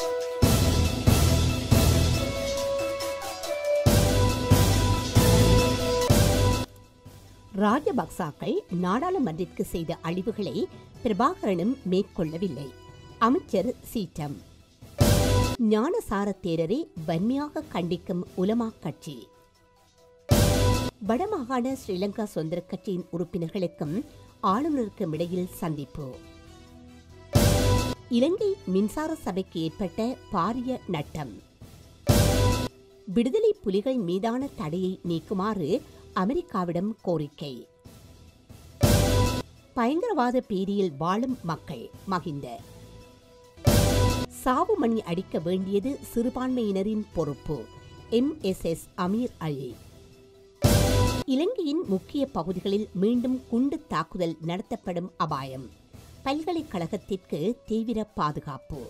ராஜபக்சாக்கள் நாடாளுமன்றத்திற்கு செய்த அழிவுகளை பிரபாகரனும் மேற்கொள்ளவில்லை அமைச்சர் சீட்டம் ஞானசார தேரரை வன்மையாக கண்டிக்கும் உலமா கட்சி வடமாகாண ஸ்ரீலங்கா சுதந்திர கட்சியின் உறுப்பினர்களுக்கும் ஆளுநருக்கும் இடையில் சந்திப்பு இலங்கை மின்சார சபைக்கு ஏற்பட்ட பாரிய நட்டம் விடுதலை புலிகள் மீதான தடையை நீக்குமாறு அமெரிக்காவிடம் கோரிக்கை பயங்கரவாத பீதியில் வாழும் மக்கள் மகிந்த சாவு மணி அடிக்க வேண்டியது சிறுபான்மையினரின் பொறுப்பு எம்எஸ்எஸ் அமீர் அலி இலங்கையின் முக்கிய பகுதிகளில் மீண்டும் குண்டு தாக்குதல் நடத்தப்படும் அபாயம் பல்கலைக்கழகத்திற்கு தீவிர பாதுகாப்பு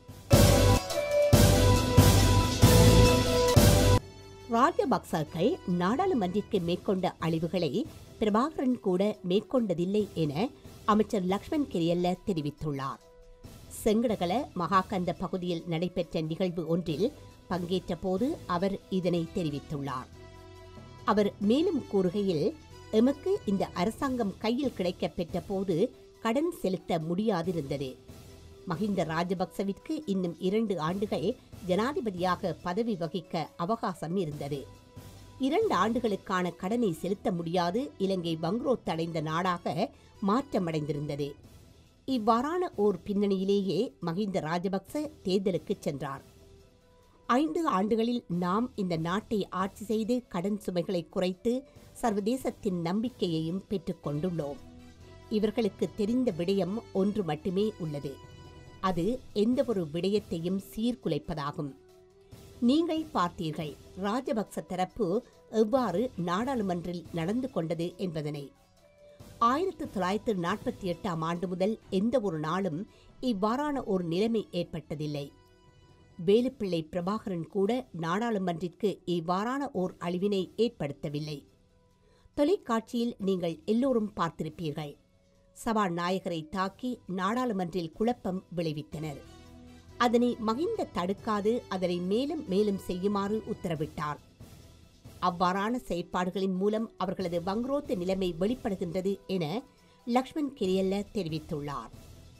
ராஜபக்சர்கள் நாடாளுமன்றத்திற்கு மேற்கொண்ட அழிவுகளை பிரபாகரன் கூட மேற்கொண்டதில்லை என அமைச்சர் லக்ஷ்மண் கிரியல்ல தெரிவித்துள்ளார் செங்கடகல மகாகந்த பகுதியில் நடைபெற்ற நிகழ்வு ஒன்றில் பங்கேற்ற போது அவர் இதனை தெரிவித்துள்ளார் அவர் மேலும் கூறுகையில் எமக்கு இந்த அரசாங்கம் கையில் கிடைக்கப் பெற்ற போது கடன் செலுத்த முடியாதிருந்தது மஹிந்த ராஜபக்சவிற்கு இன்னும் இரண்டு ஆண்டுகள் ஜனாதிபதியாக பதவி வகிக்க அவகாசம் இருந்தது இரண்டு ஆண்டுகளுக்கான கடனை செலுத்த முடியாது இலங்கை வங்குரோத் அடைந்த நாடாக மாற்றமடைந்திருந்தது இவ்வாறான ஓர் பின்னணியிலேயே மஹிந்த ராஜபக்ச தேர்தலுக்கு சென்றார் ஐந்து ஆண்டுகளில் நாம் இந்த நாட்டை ஆட்சி செய்து கடன் சுமைகளை குறைத்து சர்வதேசத்தின் நம்பிக்கையையும் பெற்றுக்கொண்டுள்ளோம் இவர்களுக்கு தெரிந்த விடயம் ஒன்று மட்டுமே உள்ளது அது எந்தவொரு விடயத்தையும் சீர்குலைப்பதாகும் நீங்கள் பார்த்தீர்கள் ராஜபக்ச தரப்பு எவ்வாறு நாடாளுமன்றில் நடந்து கொண்டது என்பதனை ஆயிரத்து தொள்ளாயிரத்து நாற்பத்தி எட்டாம் ஆண்டு முதல் எந்த ஒரு நாளும் இவ்வாறான ஒரு நிலைமை ஏற்பட்டதில்லை வேலுப்பிள்ளை பிரபாகரன் கூட நாடாளுமன்றிற்கு இவ்வாறான ஓர் அழிவினை ஏற்படுத்தவில்லை தொலைக்காட்சியில் நீங்கள் எல்லோரும் பார்த்திருப்பீர்கள் சபாநாயகரை தாக்கி நாடாளுமன்றில் குழப்பம் விளைவித்தனர் அதனை மகிந்த தடுக்காது அதனை மேலும் மேலும் செய்யுமாறு உத்தரவிட்டார் அவ்வாறான செயற்பாடுகளின் மூலம் அவர்களது வங்குரோத்து நிலைமை வெளிப்படுகின்றது என லக்ஷ்மண் கிரியல்ல தெரிவித்துள்ளார்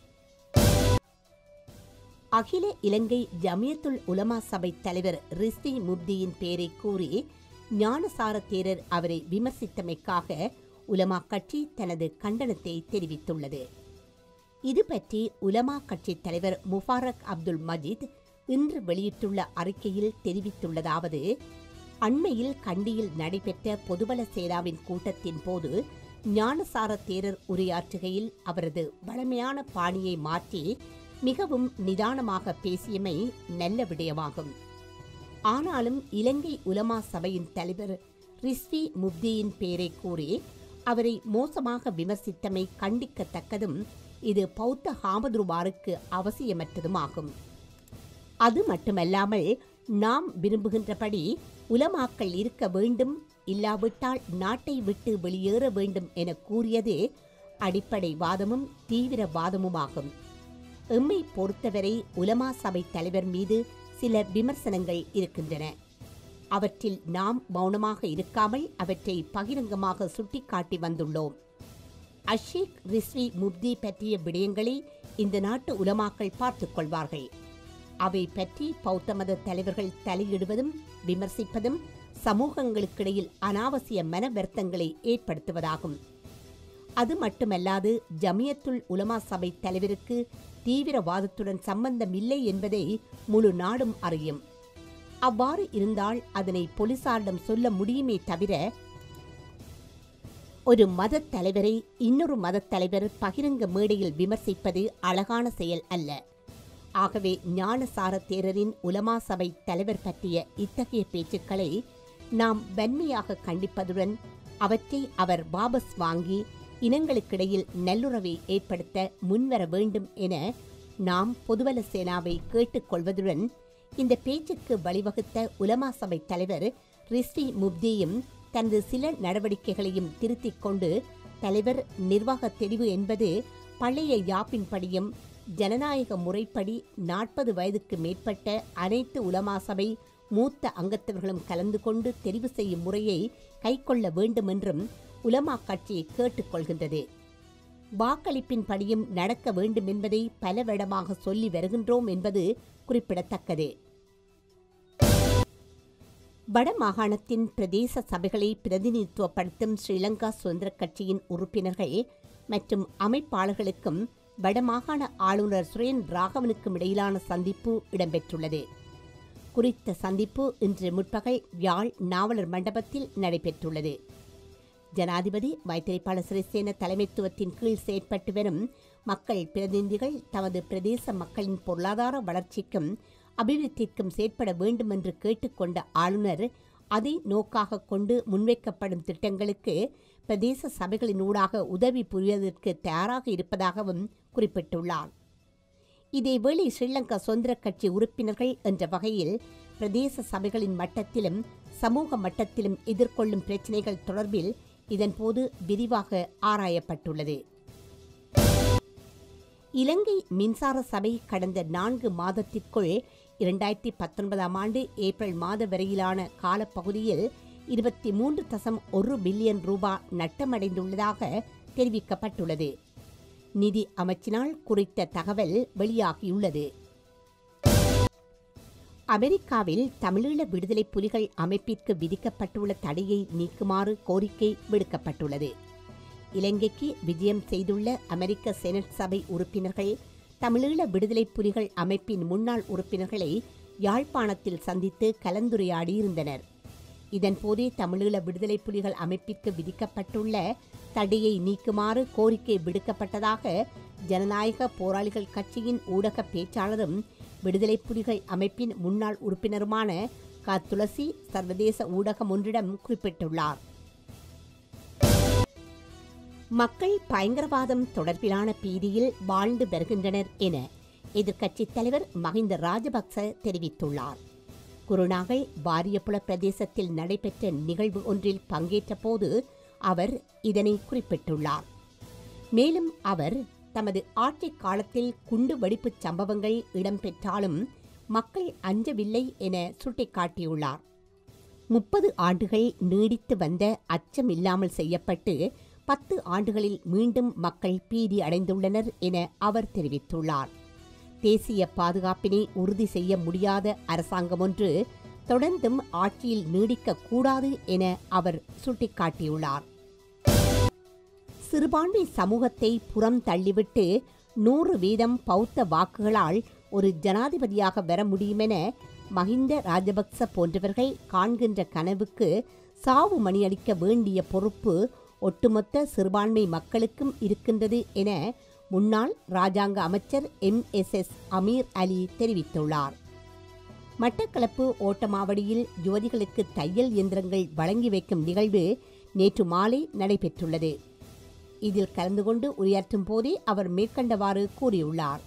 அகில இலங்கை ஜமியத்துல் உலமா சபை தலைவர் ரிஸ்தி முப்தியின் பெயரை கூறி ஞானசார தேரர் அவரை விமர்சித்தமைக்காக உலமா கட்சி தனது கண்டனத்தை தெரிவித்துள்ளது இது பற்றி உலமா கட்சி தலைவர் முபாரக் அப்துல் மஜித் இன்று வெளியிட்டுள்ள அறிக்கையில் தெரிவித்துள்ளதாவது அண்மையில் கண்டியில் நடைபெற்ற பொதுபல சேனாவின் கூட்டத்தின் போது ஞானசார தேரர் உரையாற்றுகையில் அவரது வளமையான பாணியை மாற்றி மிகவும் நிதானமாக பேசியமை நல்ல விடயமாகும் ஆனாலும் இலங்கை உலமா சபையின் தலைவர் ரிஸ்வி முப்தியின் பெயரை கூறி அவரை மோசமாக விமர்சித்தமை கண்டிக்கத்தக்கதும் இது பௌத்த ஹாமதுருபாருக்கு அவசியமற்றதுமாகும் அது மட்டுமல்லாமல் நாம் விரும்புகின்றபடி உலமாக்கள் இருக்க வேண்டும் இல்லாவிட்டால் நாட்டை விட்டு வெளியேற வேண்டும் என கூறியது அடிப்படை வாதமும் தீவிர வாதமுமாகும் எம்மை பொறுத்தவரை உலமா சபை தலைவர் மீது சில விமர்சனங்கள் இருக்கின்றன அவற்றில் நாம் மௌனமாக இருக்காமல் அவற்றை பகிரங்கமாக சுட்டிக்காட்டி வந்துள்ளோம் அஷேக் ரிஸ்வி முப்தி பற்றிய விடயங்களை இந்த நாட்டு உலமாக்கள் பார்த்துக் கொள்வார்கள் அவை பற்றி பௌத்த மத தலைவர்கள் தலையிடுவதும் விமர்சிப்பதும் சமூகங்களுக்கிடையில் அனாவசிய மன வருத்தங்களை ஏற்படுத்துவதாகும் அது மட்டுமல்லாது ஜமியத்துல் உலமா சபை தலைவருக்கு தீவிரவாதத்துடன் சம்பந்தம் இல்லை என்பதை முழு நாடும் அறியும் அவ்வாறு இருந்தால் அதனை போலீசாரிடம் சொல்ல முடியுமே தவிர ஒரு மதத் தலைவரை இன்னொரு மதத் தலைவர் பகிரங்க மேடையில் விமர்சிப்பது அழகான செயல் அல்ல ஆகவே ஞானசார தேரரின் உலமா சபை தலைவர் பற்றிய இத்தகைய பேச்சுக்களை நாம் வன்மையாக கண்டிப்பதுடன் அவற்றை அவர் வாபஸ் வாங்கி இனங்களுக்கிடையில் நல்லுறவை ஏற்படுத்த முன்வர வேண்டும் என நாம் பொதுவல சேனாவை கேட்டுக்கொள்வதுடன் இந்த பேச்சுக்கு வழிவகுத்த உலமா சபை தலைவர் ரிஸ்வி முப்தியும் தனது சில நடவடிக்கைகளையும் திருத்திக் கொண்டு தலைவர் நிர்வாக தெளிவு என்பது பழைய யாப்பின்படியும் ஜனநாயக முறைப்படி நாற்பது வயதுக்கு மேற்பட்ட அனைத்து உலமா சபை மூத்த அங்கத்தவர்களும் கலந்து கொண்டு தெரிவு செய்யும் முறையை கைக்கொள்ள வேண்டுமென்றும் உலமா கட்சி கேட்டுக்கொள்கின்றது வாக்களிப்பின் படியும் நடக்க வேண்டும் என்பதை பல வருடமாக சொல்லி வருகின்றோம் என்பது குறிப்பிடத்தக்கது வடமாகாணத்தின் பிரதேச சபைகளை பிரதிநிதித்துவப்படுத்தும் ஸ்ரீலங்கா சுதந்திர கட்சியின் உறுப்பினர்கள் மற்றும் அமைப்பாளர்களுக்கும் வடமாகாண ஆளுநர் சுரேன் ராகவனுக்கும் இடையிலான சந்திப்பு இடம்பெற்றுள்ளது குறித்த சந்திப்பு இன்று முற்பகல் யாழ் நாவலர் மண்டபத்தில் நடைபெற்றுள்ளது ஜனாதிபதி மைத்திரிபால சிறிசேன தலைமைத்துவத்தின் கீழ் செயற்பட்டு வரும் மக்கள் பிரதிநிதிகள் தமது பிரதேச மக்களின் பொருளாதார வளர்ச்சிக்கும் அபிவிருத்திக்கும் செயற்பட வேண்டும் என்று கேட்டுக்கொண்ட ஆளுநர் அதை நோக்காக கொண்டு முன்வைக்கப்படும் திட்டங்களுக்கு பிரதேச சபைகளினூடாக உதவி புரிவதற்கு தயாராக இருப்பதாகவும் குறிப்பிட்டுள்ளார் இதேவேளை ஸ்ரீலங்கா சுதந்திர கட்சி உறுப்பினர்கள் என்ற வகையில் பிரதேச சபைகளின் மட்டத்திலும் சமூக மட்டத்திலும் எதிர்கொள்ளும் பிரச்சினைகள் தொடர்பில் இதன்போது விரிவாக ஆராயப்பட்டுள்ளது இலங்கை மின்சார சபை கடந்த நான்கு மாதத்திற்குள் இரண்டாயிரத்தி பத்தொன்பதாம் ஆண்டு ஏப்ரல் மாத வரையிலான காலப்பகுதியில் இருபத்தி மூன்று தசம் ஒரு பில்லியன் ரூபாய் நட்டமடைந்துள்ளதாக தெரிவிக்கப்பட்டுள்ளது நிதி அமைச்சினால் குறித்த தகவல் வெளியாகியுள்ளது அமெரிக்காவில் தமிழீழ விடுதலை புலிகள் அமைப்பிற்கு விதிக்கப்பட்டுள்ள தடையை நீக்குமாறு கோரிக்கை விடுக்கப்பட்டுள்ளது இலங்கைக்கு விஜயம் செய்துள்ள அமெரிக்க செனட் சபை உறுப்பினர்கள் தமிழீழ விடுதலை புலிகள் அமைப்பின் முன்னாள் உறுப்பினர்களை யாழ்ப்பாணத்தில் சந்தித்து கலந்துரையாடியிருந்தனர் இதன்போதே தமிழீழ விடுதலை புலிகள் அமைப்பிற்கு விதிக்கப்பட்டுள்ள தடையை நீக்குமாறு கோரிக்கை விடுக்கப்பட்டதாக ஜனநாயக போராளிகள் கட்சியின் ஊடக பேச்சாளரும் விடுதலை புலிகள் அமைப்பின் முன்னாள் உறுப்பினருமான க துளசி சர்வதேச ஊடகம் ஒன்றிடம் குறிப்பிட்டுள்ளார் மக்கள் பயங்கரவாதம் தொடர்பிலான பீதியில் வாழ்ந்து வருகின்றனர் என எதிர்க்கட்சித் தலைவர் மஹிந்த ராஜபக்ச தெரிவித்துள்ளார் குருநாகல் வாரியப்புல பிரதேசத்தில் நடைபெற்ற நிகழ்வு ஒன்றில் பங்கேற்ற போது அவர் இதனை குறிப்பிட்டுள்ளார் மேலும் அவர் தமது ஆட்சி காலத்தில் குண்டு வெடிப்புச் சம்பவங்கள் இடம்பெற்றாலும் மக்கள் அஞ்சவில்லை என சுட்டிக்காட்டியுள்ளார் முப்பது ஆண்டுகள் நீடித்து வந்த அச்சமில்லாமல் செய்யப்பட்டு பத்து ஆண்டுகளில் மீண்டும் மக்கள் பீதி அடைந்துள்ளனர் என அவர் தெரிவித்துள்ளார் தேசிய பாதுகாப்பினை உறுதி செய்ய முடியாத அரசாங்கம் ஒன்று தொடர்ந்தும் ஆட்சியில் நீடிக்கக் கூடாது என அவர் சுட்டிக்காட்டியுள்ளார் சிறுபான்மை சமூகத்தை புறம் தள்ளிவிட்டு நூறு வீதம் பௌத்த வாக்குகளால் ஒரு ஜனாதிபதியாக வர முடியுமென மஹிந்த ராஜபக்ச போன்றவர்கள் காண்கின்ற கனவுக்கு சாவு மணியடிக்க வேண்டிய பொறுப்பு ஒட்டுமொத்த சிறுபான்மை மக்களுக்கும் இருக்கின்றது என முன்னாள் ராஜாங்க அமைச்சர் M S S Ameer Ali தெரிவித்துள்ளார் மட்டக்களப்பு ஓட்டமாவடியில் யுவதிகளுக்கு தையல் இயந்திரங்கள் வழங்கி வைக்கும் நிகழ்வு நேற்று மாலை நடைபெற்றுள்ளது இதில் கலந்து கொண்டு உரையாற்றும் போதே அவர் மேற்கண்டவாறு கூறியுள்ளார்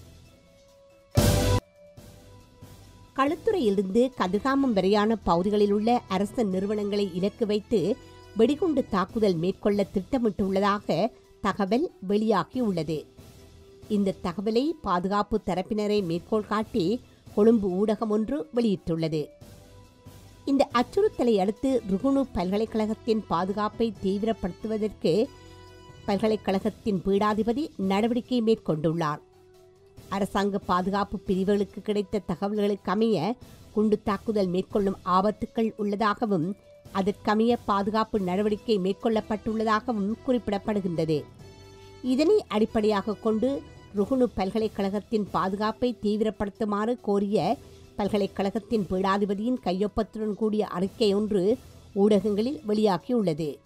களுத்துறையிலிருந்து கதிர்காமம் வரையான பகுதிகளில் உள்ள அரசு நிறுவனங்களை இலக்கு வைத்து வெடிகுண்டு தாக்குதல் மேற்கொள்ள திட்டமிட்டுள்ளதாக தகவல் வெளியாகியுள்ளது இந்த தகவலை பாதுகாப்பு தரப்பினரை மேற்கோள் காட்டி கொழும்பு ஊடகம் ஒன்று வெளியிட்டுள்ளது இந்த அச்சுறுத்தலை அடுத்து ருகுணு பல்கலைக்கழகத்தின் பாதுகாப்பை தீவிரப்படுத்துவதற்கு பல்கலைக்கழகத்தின் பீடாதிபதி நடவடிக்கை மேற்கொண்டுள்ளார் அரசாங்க பாதுகாப்பு பிரிவுகளுக்கு கிடைத்த தகவல்களுக்கு அமைய குண்டு தாக்குதல் மேற்கொள்ளும் ஆபத்துக்கள் உள்ளதாகவும் அதற்கமைய பாதுகாப்பு நடவடிக்கை மேற்கொள்ளப்பட்டுள்ளதாகவும் குறிப்பிடப்படுகின்றது இதனை அடிப்படையாக கொண்டு ருகுணு பல்கலைக்கழகத்தின் பாதுகாப்பை தீவிரப்படுத்துமாறு கோரிய பல்கலைக்கழகத்தின் பீடாதிபதியின் கையொப்பத்துடன் கூடிய அறிக்கை ஒன்று ஊடகங்களில் வெளியாகியுள்ளது